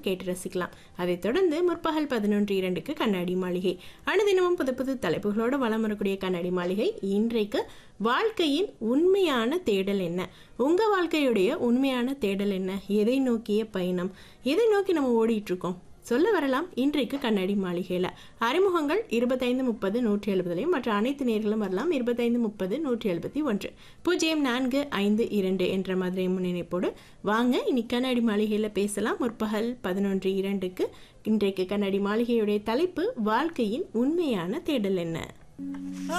கேட்டு ரசிக்கலாம் அதைத் தொடர்ந்து முற்பகல் பதினொன்று இரண்டுக்கு கண்ணாடி மாளிகை அனுதினமும் புது புது தலைப்புகளோடு வலம் வரக்கூடிய கண்ணாடி மாளிகை இன்றைக்கு வாழ்க்கையின் உண்மையான தேடல் என்ன உங்க வாழ்க்கையுடைய உண்மையான தேடல் என்ன எதை நோக்கிய பயணம் எதை நோக்கி நம்ம ஓடிட்டு இருக்கோம் சொல்ல வரலாம் இன்றைக்கு கண்ணாடி மாளிகையில் அறிமுகங்கள் இருபத்தைந்து முப்பது நூற்றி எழுபதுலையும் மற்ற அனைத்து நேர்களும் வரலாம் இருபத்தைந்து முப்பது நூற்றி எழுபத்தி ஒன்று பூஜ்ஜியம் நான்கு ஐந்து இரண்டு என்ற மாதிரி முன்னிணைப்போடு வாங்க இன்னைக்கு கண்ணாடி மாளிகையில் பேசலாம் முற்பகல் பதினொன்று இரண்டுக்கு இன்றைக்கு கண்ணாடி மாளிகையுடைய தலைப்பு வாழ்க்கையின் உண்மையான தேடல் என்ன